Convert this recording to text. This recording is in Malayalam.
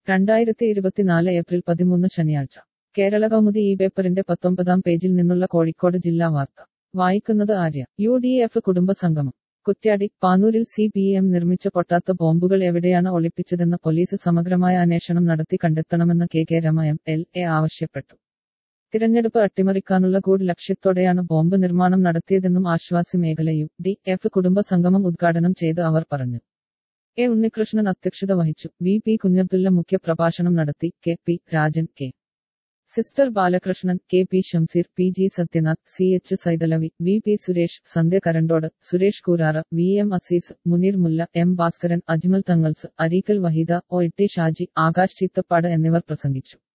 രണ്ടായിരത്തി ഇരുപത്തിനാല് ഏപ്രിൽ പതിമൂന്ന് ശനിയാഴ്ച കേരള കൗമുദി ഈ പേപ്പറിന്റെ പത്തൊമ്പതാം പേജിൽ നിന്നുള്ള കോഴിക്കോട് ജില്ലാ വാർത്ത വായിക്കുന്നത് ആര്യ യു ഡി എഫ് കുടുംബ സംഗമം കുറ്റ്യാടി പാനൂരിൽ സി പി എം നിർമ്മിച്ച പൊട്ടാത്ത ബോംബുകൾ എവിടെയാണ് ഒളിപ്പിച്ചതെന്ന് പോലീസ് സമഗ്രമായ അന്വേഷണം നടത്തി കണ്ടെത്തണമെന്ന് K K Rema M L A ആവശ്യപ്പെട്ടു തിരഞ്ഞെടുപ്പ് അട്ടിമറിക്കാനുള്ള ഗൂഢ ലക്ഷ്യത്തോടെയാണ് ബോംബ് നിർമ്മാണം നടത്തിയതെന്നും ആശ്വാസി മേഖല യു ഡി എഫ് കുടുംബ സംഗമം ഉദ്ഘാടനം ചെയ്ത് അവർ പറഞ്ഞു എ ഉണ്ണികൃഷ്ണൻ അധ്യക്ഷത വഹിച്ചു വി പി കുഞ്ഞബ്ദുള്ള മുഖ്യപ്രഭാഷണം നടത്തി K P Rajan K sister Balakrishnan K P Shamseer P G Sathyanath C H Saithalavi V P Suresh Sandhya Karandode Suresh Koorara V M Azeez Muneer Mulla M Bhaskaran Ajmal തങ്ങൾസ് അരീക്കൽ വഹീദ ഒ ഇട്ടി ഷാജി ആകാശ് ചീത്തപ്പാട് എന്നിവർ പ്രസംഗിച്ചു